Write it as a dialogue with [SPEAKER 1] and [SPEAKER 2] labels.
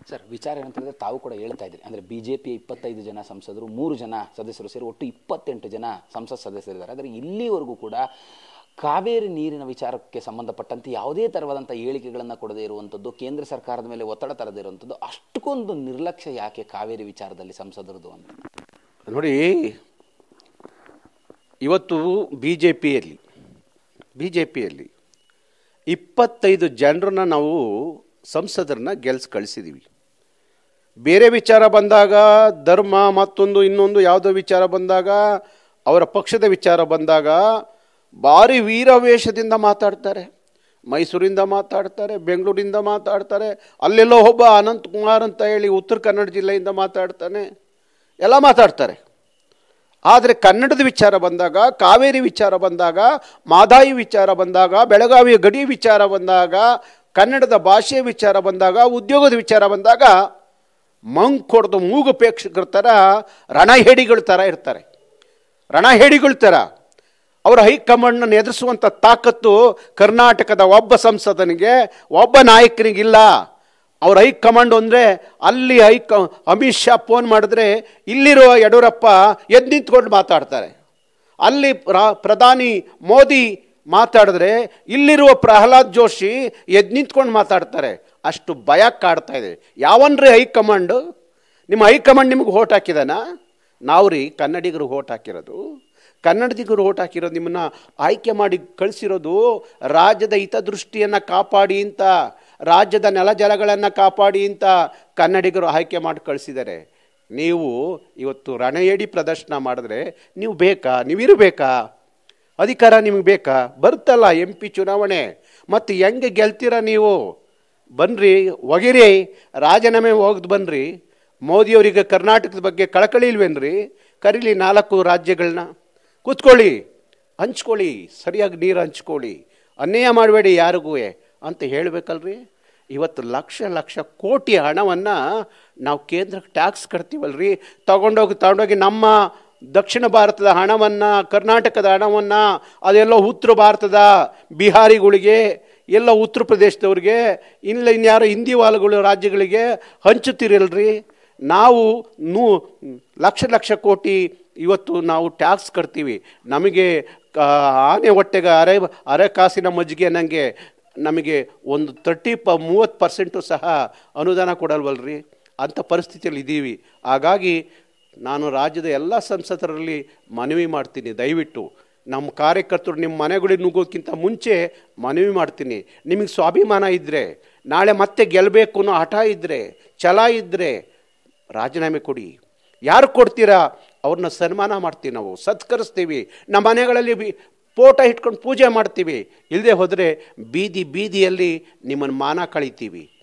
[SPEAKER 1] sir ವಿಚಾರ ಏನಂತಂದ್ರೆ ತಾವು ಕೂಡ ಹೇಳ್ತಾ ಇದ್ರಿ ಅಂದ್ರೆ ಬಿಜೆಪಿಯ ಇಪ್ಪತ್ತೈದು ಜನ ಸಂಸದರು ಮೂರು ಜನ ಸದಸ್ಯರು ಸೇರಿ ಒಟ್ಟು ಇಪ್ಪತ್ತೆಂಟು ಜನ ಸಂಸತ್ ಸದಸ್ಯರಿದ್ದಾರೆ ಆದರೆ ಇಲ್ಲಿವರೆಗೂ ಕೂಡ ಕಾವೇರಿ ನೀರಿನ ವಿಚಾರಕ್ಕೆ ಸಂಬಂಧಪಟ್ಟಂತೆ ಯಾವುದೇ ಥರವಾದಂಥ ಹೇಳಿಕೆಗಳನ್ನು ಕೊಡದೇ ಇರುವಂಥದ್ದು ಕೇಂದ್ರ ಸರ್ಕಾರದ ಮೇಲೆ ಒತ್ತಡ ತರದೇ ಇರುವಂಥದ್ದು ಅಷ್ಟಕ್ಕೊಂದು ನಿರ್ಲಕ್ಷ್ಯ ಯಾಕೆ ಕಾವೇರಿ ವಿಚಾರದಲ್ಲಿ ಸಂಸದರದು ಅಂತ
[SPEAKER 2] ನೋಡಿ ಇವತ್ತು ಬಿ ಜೆ ಪಿಯಲ್ಲಿ ಬಿ ಜೆ ಪಿಯಲ್ಲಿ ಇಪ್ಪತ್ತೈದು ಜನರನ್ನ ನಾವು ಸಂಸದರನ್ನ ಗೆಲ್ಸಿ ಕಳಿಸಿದ್ದೀವಿ ಬೇರೆ ವಿಚಾರ ಬಂದಾಗ ಧರ್ಮ ಮತ್ತೊಂದು ಇನ್ನೊಂದು ಯಾವುದೋ ವಿಚಾರ ಬಂದಾಗ ಅವರ ಪಕ್ಷದ ವಿಚಾರ ಬಂದಾಗ ಭಾರಿ ವೀರವೇಷದಿಂದ ಮಾತಾಡ್ತಾರೆ ಮೈಸೂರಿಂದ ಮಾತಾಡ್ತಾರೆ ಬೆಂಗಳೂರಿಂದ ಮಾತಾಡ್ತಾರೆ ಅಲ್ಲೆಲ್ಲೋ ಒಬ್ಬ ಅನಂತ್ ಕುಮಾರ್ ಅಂತ ಹೇಳಿ ಉತ್ತರ ಕನ್ನಡ ಜಿಲ್ಲೆಯಿಂದ ಮಾತಾಡ್ತಾನೆ ಎಲ್ಲ ಮಾತಾಡ್ತಾರೆ ಆದರೆ ಕನ್ನಡದ ವಿಚಾರ ಬಂದಾಗ ಕಾವೇರಿ ವಿಚಾರ ಬಂದಾಗ ಮಾದಾಯಿ ವಿಚಾರ ಬಂದಾಗ ಬೆಳಗಾವಿಯ ಗಡಿ ವಿಚಾರ ಬಂದಾಗ ಕನ್ನಡದ ಭಾಷೆಯ ವಿಚಾರ ಬಂದಾಗ ಉದ್ಯೋಗದ ವಿಚಾರ ಬಂದಾಗ ಮಂಗ್ ಕೊಡ್ದು ಮೂಗು ಪ್ರೇಕ್ಷಕರ ಥರ ರಣಹೇಡಿಗಳ ಥರ ಇರ್ತಾರೆ ರಣಹೇಡಿಗಳ ಥರ ಅವರ ಹೈಕಮಾಂಡ್ನ ಎದುರಿಸುವಂಥ ತಾಕತ್ತು ಕರ್ನಾಟಕದ ಒಬ್ಬ ಸಂಸದನಿಗೆ ಒಬ್ಬ ನಾಯಕನಿಗಿಲ್ಲ ಅವ್ರ ಹೈಕಮಾಂಡ್ ಅಂದರೆ ಅಲ್ಲಿ ಹೈಕ ಅಮಿತ್ ಶಾ ಫೋನ್ ಮಾಡಿದ್ರೆ ಇಲ್ಲಿರೋ ಯಡಿಯೂರಪ್ಪ ಎದ್ದು ನಿಂತ್ಕೊಂಡು ಮಾತಾಡ್ತಾರೆ ಅಲ್ಲಿ ಪ್ರ- ಪ್ರಧಾನಿ ಮೋದಿ ಮಾತಾಡಿದ್ರೆ ಇಲ್ಲಿರುವ ಪ್ರಹ್ಲಾದ್ ಜೋಶಿ ಎದ್ದು ನಿಂತ್ಕೊಂಡು ಮಾತಾಡ್ತಾರೆ ಅಷ್ಟು ಭಯ ಕಾಡ್ತಾ ಇದೆ ಯಾವನ್ರಿ ಹೈಕಮಾಂಡು ನಿಮ್ಮ ಹೈಕಮಾಂಡ್ ನಿಮಗೆ ಓಟ್ ಹಾಕಿದಾನ ನಾವು ರೀ ಕನ್ನಡಿಗರು ಓಟ್ ಹಾಕಿರೋದು ಕನ್ನಡಿಗರು ಓಟ್ ಹಾಕಿರೋದು ನಿಮ್ಮನ್ನ ಆಯ್ಕೆ ಮಾಡಿ ಕಳಿಸಿರೋದು ರಾಜ್ಯದ ಹಿತದೃಷ್ಟಿಯನ್ನು ಕಾಪಾಡಿ ಅಂತ ರಾಜ್ಯದ ನೆಲಜಲಗಳನ್ನು ಕಾಪಾಡಿ ಅಂತ ಕನ್ನಡಿಗರು ಆಯ್ಕೆ ಮಾಡಿ ಕಳಿಸಿದ್ದಾರೆ ನೀವು ಇವತ್ತು ರಣಯೇಡಿ ಪ್ರದರ್ಶನ ಮಾಡಿದ್ರೆ ನೀವು ಬೇಕಾ ನೀವು ಇರಬೇಕಾ ಅಧಿಕಾರ ನಿಮಗೆ ಬೇಕಾ ಬರುತ್ತಲ್ಲ ಎಂ ಪಿ ಚುನಾವಣೆ ಮತ್ತು ಹೆಂಗೆ ಗೆಲ್ತೀರ ನೀವು ಬನ್ರಿ ಒಗಿರಿ ರಾಜೀನಾಮೆ ಹೋಗ್ದು ಬನ್ರಿ ಮೋದಿಯವರಿಗೆ ಕರ್ನಾಟಕದ ಬಗ್ಗೆ ಕಳಕಳಿ ಇಲ್ವೇನ್ರಿ ಕರೀಲಿ ನಾಲ್ಕು ರಾಜ್ಯಗಳನ್ನ ಕೂತ್ಕೊಳ್ಳಿ ಹಂಚ್ಕೊಳ್ಳಿ ಸರಿಯಾಗಿ ನೀರು ಹಂಚ್ಕೊಳ್ಳಿ ಅನ್ಯಾಯ ಮಾಡಬೇಡಿ ಯಾರಿಗೂ ಅಂತ ಹೇಳಬೇಕಲ್ರಿ ಇವತ್ತು ಲಕ್ಷ ಲಕ್ಷ ಕೋಟಿ ಹಣವನ್ನು ನಾವು ಕೇಂದ್ರಕ್ಕೆ ಟ್ಯಾಕ್ಸ್ ಕಟ್ತೀವಲ್ರಿ ತಗೊಂಡೋಗಿ ತಗೊಂಡೋಗಿ ನಮ್ಮ ದಕ್ಷಿಣ ಭಾರತದ ಹಣವನ್ನು ಕರ್ನಾಟಕದ ಹಣವನ್ನು ಅದೆಲ್ಲೋ ಉತ್ತರ ಭಾರತದ ಬಿಹಾರಿಗಳಿಗೆ ಎಲ್ಲ ಉತ್ತರ ಪ್ರದೇಶದವ್ರಿಗೆ ಇಲ್ಲ ಇನ್ಯಾರೋ ಹಿಂದಿ ವಾಲಗಳು ರಾಜ್ಯಗಳಿಗೆ ಹಂಚುತ್ತೀರಲ್ರಿ ನಾವು ನೂ ಲಕ್ಷ ಲಕ್ಷ ಕೋಟಿ ಇವತ್ತು ನಾವು ಟ್ಯಾಕ್ಸ್ ಕಟ್ತೀವಿ ನಮಗೆ ಕ- ಆನೆ ಹೊಟ್ಟೆಗೆ ಅರೆ ಅರೆ ಕಾಸಿನ ಮಜ್ಜಿಗೆ ನನಗೆ ನಮಗೆ ಒಂದು ತರ್ಟಿ ಪ ಮೂವತ್ತು ಪರ್ಸೆಂಟು ಸಹ ಅನುದಾನ ಕೊಡಲ್ವಲ್ರಿ ಅಂಥ ಪರಿಸ್ಥಿತಿಯಲ್ಲಿ ಇದ್ದೀವಿ ಹಾಗಾಗಿ ನಾನು ರಾಜ್ಯದ ಎಲ್ಲ ಸಂಸದರಲ್ಲಿ ಮನವಿ ಮಾಡ್ತೀನಿ ದಯವಿಟ್ಟು ನಮ್ಮ ಕಾರ್ಯಕರ್ತರು ನಿಮ್ಮ ಮನೆಗಳಿಗೆ ನುಗ್ಗೋಕ್ಕಿಂತ ಮುಂಚೆ ಮನವಿ ಮಾಡ್ತೀನಿ ನಿಮಗೆ ಸ್ವಾಭಿಮಾನ ಇದ್ದರೆ ನಾಳೆ ಮತ್ತೆ ಗೆಲ್ಲಬೇಕು ಅನ್ನೋ ಹಠ ಇದ್ದರೆ ಛಲ ಇದ್ದರೆ ರಾಜೀನಾಮೆ ಕೊಡಿ ಯಾರು ಕೊಡ್ತೀರಾ ಅವ್ರನ್ನ ಸನ್ಮಾನ ಮಾಡ್ತೀವಿ ನಾವು ಸತ್ಕರಿಸ್ತೀವಿ ನಮ್ಮ ಮನೆಗಳಲ್ಲಿ ಬಿ ಫೋಟೋ ಇಟ್ಕೊಂಡು ಪೂಜೆ ಮಾಡ್ತೀವಿ ಇಲ್ಲದೆ ಹೋದರೆ ಬೀದಿ ಬೀದಿಯಲ್ಲಿ ನಿಮ್ಮನ್ನು ಮಾನ ಕಳಿತೀವಿ